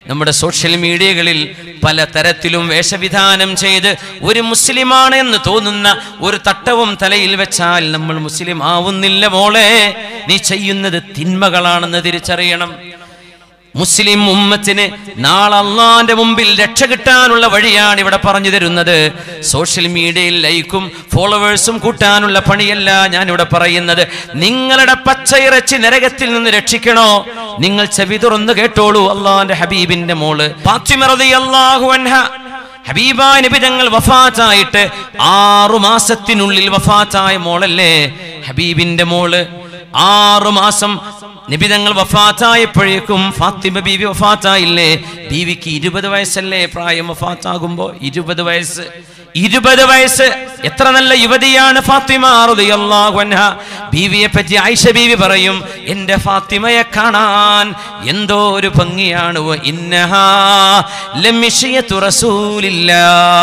നമ്മുടെ സോഷ്യൽ മീഡിയകളിൽ പല തരത്തിലും വേഷവിധാനം ചെയ്ത് ഒരു മുസ്ലിമാണ് എന്ന് തോന്നുന്ന ഒരു തട്ടവും തലയിൽ വെച്ചാൽ നമ്മൾ മുസ്ലിം ആവുന്നില്ല മോളെ നീ ചെയ്യുന്നത് തിന്മകളാണെന്ന് തിരിച്ചറിയണം മുസ്ലിം ഉമ്മത്തിന് നാളെ അള്ളാന്റെ മുമ്പിൽ രക്ഷ കിട്ടാനുള്ള വഴിയാണ് ഇവിടെ പറഞ്ഞു തരുന്നത് സോഷ്യൽ മീഡിയയിൽ ലൈക്കും ഫോളോവേഴ്സും കൂട്ടാനുള്ള പണിയല്ല ഞാൻ ഇവിടെ പറയുന്നത് നിങ്ങളുടെ പച്ചയിറച്ചി നരകത്തിൽ നിന്ന് രക്ഷിക്കണോ നിങ്ങൾ ചെവി തുറന്ന് കേട്ടോളൂ അള്ളാന്റെ ഹബീബിന്റെ മോള് ഫാത്തിമ റളിയല്ലാഹു അൻഹ ഹബീബാ നബി തങ്ങൾ വഫാത്തായിട്ട് ആറു മാസത്തിനുള്ളിൽ വഫാത്തായ മോളല്ലേ ഹബീബിന്റെ മോള് ആറു മാസം നിബിതങ്ങൾ വഫാത്തായപ്പോഴേക്കും ഫാത്തിമ ബീവി വഫാത്തായില്ലേ ബീവിക്ക് ഇരുപത് വയസ്സല്ലേ പ്രായം വഫാത്താകുമ്പോ ഇരുപത് വയസ്സ് ഇരുപത് വയസ്സ് എത്ര നല്ല യുവതിയാണ് ഫാത്തിമ റളിയല്ലാഹു അൻഹ ബീവിയെ പറ്റി ആയിഷ ബീവി പറയും എന്റെ ഫാത്തിമയെ കാണാൻ എന്തോ ഒരു ഭംഗിയാണ് വ ഇന്നഹാ ലമിഷിയത്തു റസൂലില്ലാ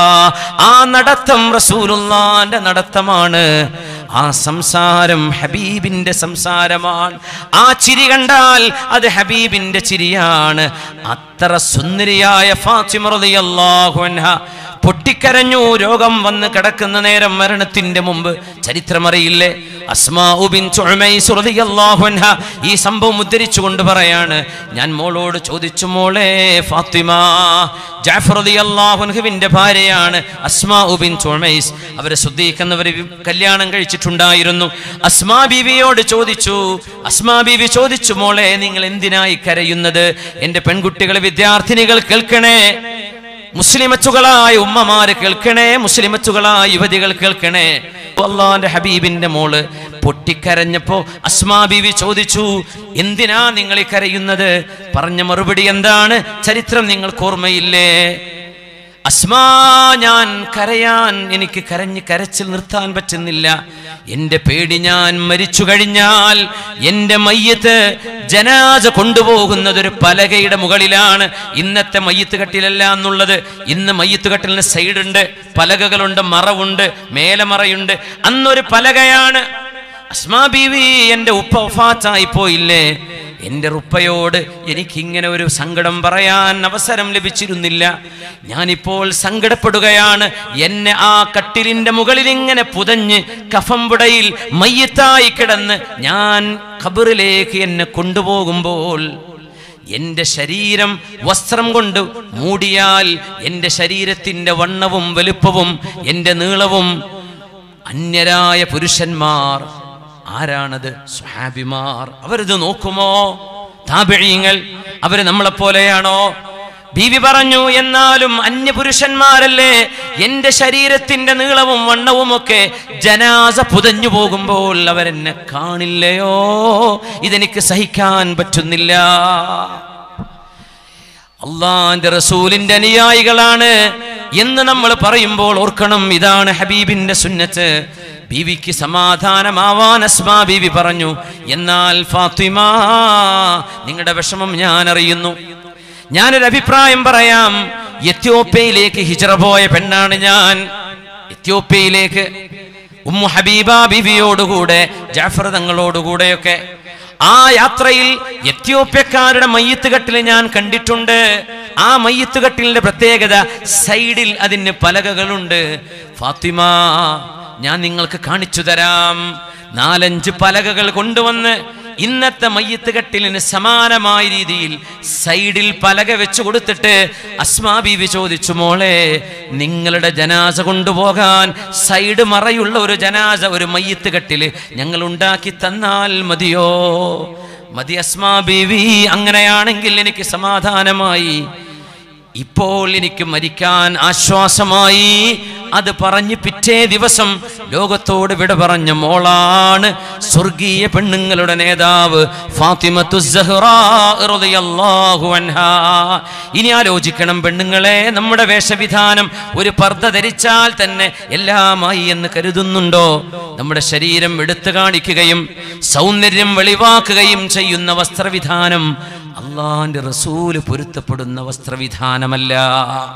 ആ നടത്തം റസൂലുള്ളാന്റെ നടത്തമാണ് ആ സംസാരം ഹബീബിന്റെ സംസാരമാണ് ആ ചിരി കണ്ടാൽ അത് ഹബീബിന്റെ ചിരിയാണ് അത്ര സുന്ദരിയായ ഫാത്തിമ റളിയല്ലാഹു അൻഹ പൊട്ടിക്കരഞ്ഞു രോഗം വന്ന് കിടക്കുന്ന നേരം മരണത്തിന്റെ മുമ്പ് ചരിത്രമറിയില്ലേ അസ്മാഉ ബിൻതു ഉമൈസ് റളിയല്ലാഹു അൻഹ ഈ സംഭവം ഉദ്ധരിച്ചുകൊണ്ട് പറയാണ് ഞാൻ മോളോട് ചോദിച്ചു മോളെ ഫാത്തിമ ജാഫർ റളിയല്ലാഹു അൻഹുവിന്റെ ഭാര്യയാണ് അസ്മാഉ ബിൻതു ഉമൈസ് അവരെ ശ്രദ്ധിക്കുന്നവർ കല്യാണം കഴിച്ചിട്ടുണ്ടായിരുന്നു അസ്മാ ബീവിയോട് ചോദിച്ചു അസ്മാ ബീവി ചോദിച്ചു മോളെ നിങ്ങൾ എന്തിനായി കരയുന്നത് എന്റെ പെൺകുട്ടികൾ വിദ്യാർത്ഥിനികൾ കേൾക്കണേ മുസ്ലിമച്ചുകളായ ഉമ്മമാര് കേൾക്കണേ മുസ്ലിമച്ചുകളായ യുവതികൾ കേൾക്കണേ അള്ളാന്റെ ഹബീബിന്റെ മോള് പൊട്ടിക്കരഞ്ഞപ്പോ അസ്മാ ബീവി ചോദിച്ചു എന്തിനാ നിങ്ങൾ ഈ കരയുന്നത് പറഞ്ഞ മറുപടി എന്താണ് ചരിത്രം നിങ്ങൾക്ക് ഓർമ്മയില്ലേ അസ്മാ ഞാൻ കരയാൻ എനിക്ക് കരഞ്ഞ് കരച്ചിൽ നിർത്താൻ പറ്റുന്നില്ല എന്റെ പേടി ഞാൻ മരിച്ചു കഴിഞ്ഞാൽ എന്റെ മയ്യത്ത് ജനാജ കൊണ്ടുപോകുന്നത് ഒരു പലകയുടെ മുകളിലാണ് ഇന്നത്തെ മയ്യത്ത് കട്ടിലല്ല എന്നുള്ളത് ഇന്ന് മയ്യത്ത് കട്ടിലിന് സൈഡുണ്ട് പലകകളുണ്ട് മറവുണ്ട് മേലമറയുണ്ട് അന്നൊരു പലകയാണ് അസ്മാ ബീവി എന്റെ ഉപ്പ വഫാത്തായി പോയില്ലേ എന്റെ റുപ്പയോട് എനിക്കിങ്ങനെ ഒരു സങ്കടം പറയാൻ അവസരം ലഭിച്ചിരുന്നില്ല ഞാനിപ്പോൾ സങ്കടപ്പെടുകയാണ് എന്നെ ആ കട്ടിലിന്റെ മുകളിൽ ഇങ്ങനെ പുതഞ്ഞ് കഫംപുടയിൽ മയ്യത്തായി കിടന്ന് ഞാൻ ഖബറിലേക്ക് എന്നെ കൊണ്ടുപോകുമ്പോൾ എന്റെ ശരീരം വസ്ത്രം കൊണ്ട് മൂടിയാൽ എന്റെ ശരീരത്തിന്റെ വണ്ണവും വലുപ്പവും എന്റെ നീളവും അന്യരായ പുരുഷന്മാർ ആരാണത് സ്വഹാബിമാർ അവരിത് നോക്കുമോ താപിഴീങ്ങൾ അവര് നമ്മളെപ്പോലെയാണോ ബീവി പറഞ്ഞു എന്നാലും അന്യപുരുഷന്മാരല്ലേ എന്റെ ശരീരത്തിന്റെ നീളവും വണ്ണവും ഒക്കെ ജനാസ പുതഞ്ഞു പോകുമ്പോൾ അവരെന്നെ കാണില്ലയോ ഇതെനിക്ക് സഹിക്കാൻ പറ്റുന്നില്ല അള്ളാന്റെ റസൂലിന്റെ അനുയായികളാണ് എന്ന് നമ്മൾ പറയുമ്പോൾ ഓർക്കണം ഇതാണ് ഹബീബിന്റെ സുന്നത്ത് ബീവിക്ക് സമാധാനമാവാൻ അസ്മാ ബീവി പറഞ്ഞു എന്നാൽ ഫാത്തിമ നിങ്ങളുടെ വിഷമം ഞാൻ അറിയുന്നു ഞാനൊരു അഭിപ്രായം പറയാം എത്യോപ്യയിലേക്ക് ഹിജറ പോയ പെണ്ണാണ് ഞാൻ എത്യോപ്യയിലേക്ക് ഉമ്മു ഹബീബ ബീവിയോടുകൂടെ ജാഫർ തങ്ങളോടുകൂടെയൊക്കെ ആ യാത്രയിൽ എത്യോപ്യക്കാരുടെ മയ്യത്ത് കട്ടിൽ ഞാൻ കണ്ടിട്ടുണ്ട് ആ മയ്യത്ത് കട്ടിലിന്റെ പ്രത്യേകത സൈഡിൽ അതിന് പലകകളുണ്ട് ഫാത്തിമ ഞാൻ നിങ്ങൾക്ക് കാണിച്ചു തരാം നാലഞ്ച് പലകകൾ കൊണ്ടുവന്ന് ഇന്നത്തെ മയ്യത്ത് കട്ടിലിന് സമാനമായ രീതിയിൽ സൈഡിൽ പലക വെച്ചു കൊടുത്തിട്ട് അസ്മാ ബീവി ചോദിച്ചു മോളെ നിങ്ങളുടെ ജനാസ കൊണ്ടുപോകാൻ സൈഡ് മറയുള്ള ഒരു ജനാസ ഒരു മയ്യത്ത് കട്ടില് ഞങ്ങൾ ഉണ്ടാക്കി തന്നാൽ മതിയോ മതി അസ്മാ ബീവി അങ്ങനെയാണെങ്കിൽ എനിക്ക് സമാധാനമായി ഇപ്പോൾ എനിക്ക് മരിക്കാൻ ആശ്വാസമായി അത് പറഞ്ഞ് പിറ്റേ ദിവസം ലോകത്തോട് വിട പറഞ്ഞ മോളാണ് സ്വർഗീയ പെണ്ണുങ്ങളുടെ നേതാവ് ഫാത്തിമത്തു സഹ്റാ റളിയല്ലാഹു അൻഹാ. ഇനി ആലോചിക്കണം പെണ്ണുങ്ങളെ നമ്മുടെ വേഷവിധാനം ഒരു പർദ്ദ ധരിച്ചാൽ തന്നെ എല്ലാമായി എന്ന് കരുതുന്നുണ്ടോ നമ്മുടെ ശരീരം എടുത്തു കാണിക്കുകയും സൗന്ദര്യം വെളിവാക്കുകയും ചെയ്യുന്ന വസ്ത്രവിധാനം അള്ളാന്റെ റസൂല് പൊരുത്തപ്പെടുന്ന വസ്ത്രവിധാനമല്ല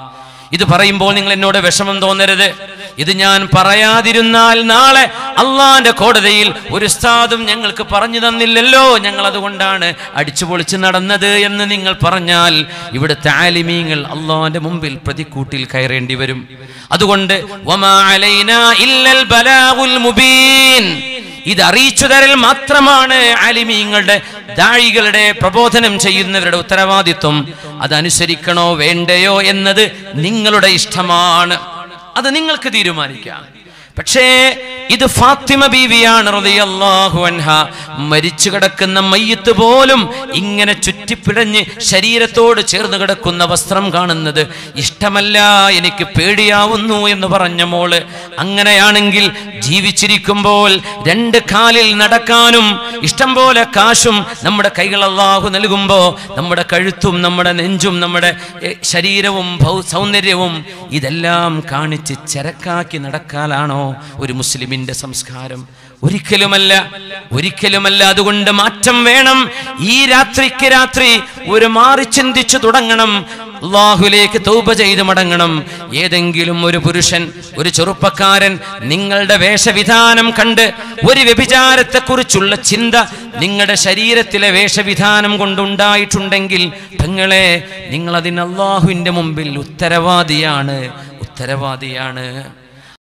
ഇത് പറയുമ്പോൾ നിങ്ങൾ എന്നോട് വിഷമം തോന്നരുത് ഇത് ഞാൻ പറയാതിരുന്നാൽ നാളെ അള്ളാന്റെ കോടതിയിൽ ഒരു ഉസ്താദും ഞങ്ങൾക്ക് പറഞ്ഞു തന്നില്ലല്ലോ ഞങ്ങൾ അതുകൊണ്ടാണ് അടിച്ചു പൊളിച്ച് നടന്നത് എന്ന് നിങ്ങൾ പറഞ്ഞാൽ ഇവിടുത്തെ ആലിമീങ്ങൾ അള്ളാന്റെ മുമ്പിൽ പ്രതിക്കൂട്ടിൽ കയറേണ്ടി വരും അതുകൊണ്ട് വമാ അലൈനാ ഇല്ലൽ ബലാഗുൽ മുബീൻ ഇത് അറിയിച്ചു തരൽ മാത്രമാണ് ആലിമീങ്ങളുടെ ദാഴികളുടെ പ്രബോധനം ചെയ്യുന്നവരുടെ ഉത്തരവാദിത്വം അതനുസരിക്കണോ വേണ്ടയോ എന്നത് നിങ്ങളുടെ ഇഷ്ടമാണ് അത് നിങ്ങൾക്ക് തീരുമാനിക്കാം പക്ഷേ ഇത് ഫാത്തിമ ബീവിയാണ് റളിയല്ലാഹു അൻഹ മരിച്ചു കിടക്കുന്ന മയ്യത്ത് പോലും ഇങ്ങനെ ചുറ്റിപ്പിടഞ്ഞ് ശരീരത്തോട് ചേർന്ന് കിടക്കുന്ന വസ്ത്രം കാണുന്നത് ഇഷ്ടമല്ല എനിക്ക് പേടിയാവുന്നു എന്ന് പറഞ്ഞ മോള് അങ്ങനെയാണെങ്കിൽ ജീവിച്ചിരിക്കുമ്പോൾ രണ്ട് കാലിൽ നടക്കാനും ഇഷ്ടം പോലെ കാശും നമ്മുടെ കൈകൾ അള്ളാഹു നൽകുമ്പോൾ നമ്മുടെ കഴുത്തും നമ്മുടെ നെഞ്ചും നമ്മുടെ എ, ശരീരവും ഭൗ- സൗന്ദര്യവും ഇതെല്ലാം കാണിച്ച് ചരക്കാക്കി നടക്കാനാണോ ഒരു മുസ്ലിമിന്റെ സംസ്കാരം ഒരിക്കലുമല്ല ഒരിക്കലുമല്ല അതുകൊണ്ട് മാറ്റം വേണം ഈ രാത്രിക്ക് രാത്രി ഒരു മാറി ചിന്തിച്ചു തുടങ്ങണം അള്ളാഹുലേക്ക് തൗബ ചെയ്ത് മടങ്ങണം ഏതെങ്കിലും ഒരു പുരുഷൻ ഒരു ചെറുപ്പക്കാരൻ നിങ്ങളുടെ വേഷവിധാനം കണ്ട് ഒരു വ്യഭിചാരത്തെക്കുറിച്ചുള്ള ചിന്ത നിങ്ങളുടെ ശരീരത്തിലെ വേഷവിധാനം കൊണ്ടുണ്ടായിട്ടുണ്ടെങ്കിൽ പെങ്ങളെ നിങ്ങൾ അതിന് അള്ളാഹുവിന്റെ മുമ്പിൽ ഉത്തരവാദിയാണ് ഉത്തരവാദിയാണ്